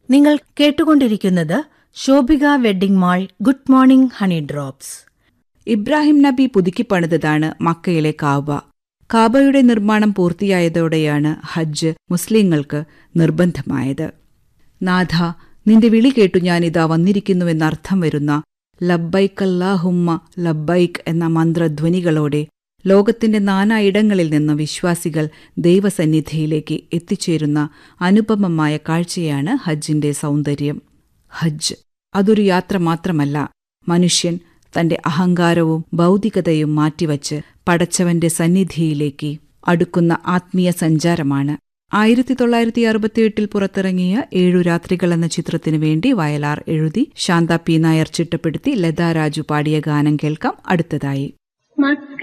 നിങ്ങൾ കേട്ടുകൊണ്ടിരിക്കുന്നത് Shobhika wedding mall good morning honey drops Ibrahim Nabi പുതുക്കിപ്പണിതതാണ് മക്കയിലെ കാബ കാബയുടെ നിർമ്മാണം പൂർത്തിയായതോടെയാണ് ഹജ്ജ് മുസ്ലിങ്ങൾക്ക് നിർബന്ധമായത് നാഥ നിന്റെ വിളി കേട്ടു ഞാനിതാ വന്നിരിക്കുന്നുവെന്നർത്ഥം വരുന്ന ലബ്ബൈക്ക് അല്ലാഹുമ്മ ലബ്ബൈക്ക് എന്ന മന്ത്രധ്വനികളോടെ ലോകത്തിന്റെ നാനായിടങ്ങളിൽ നിന്ന് വിശ്വാസികൾ ദൈവസന്നിധിയിലേക്ക് എത്തിച്ചേരുന്ന അനുപമമായ കാഴ്ചയാണ് ഹജ്ജിന്റെ സൗന്ദര്യം ഹജ്ജ് അതൊരു യാത്ര മാത്രമല്ല മനുഷ്യൻ തന്റെ അഹങ്കാരവും ഭൗതികതയും മാറ്റിവച്ച് പടച്ചവന്റെ സന്നിധിയിലേക്ക് അടുക്കുന്ന ആത്മീയ സഞ്ചാരമാണ് ആയിരത്തി തൊള്ളായിരത്തി അറുപത്തിയെട്ടിൽ പുറത്തിറങ്ങിയ ഏഴു രാത്രികൾ എന്ന ചിത്രത്തിനു വേണ്ടി വയലാർ എഴുതി ശാന്ത പി നായർ ചിട്ടപ്പെടുത്തി ലതാ രാജു പാടിയ ഗാനം കേൾക്കാം അടുത്തതായി മക്ക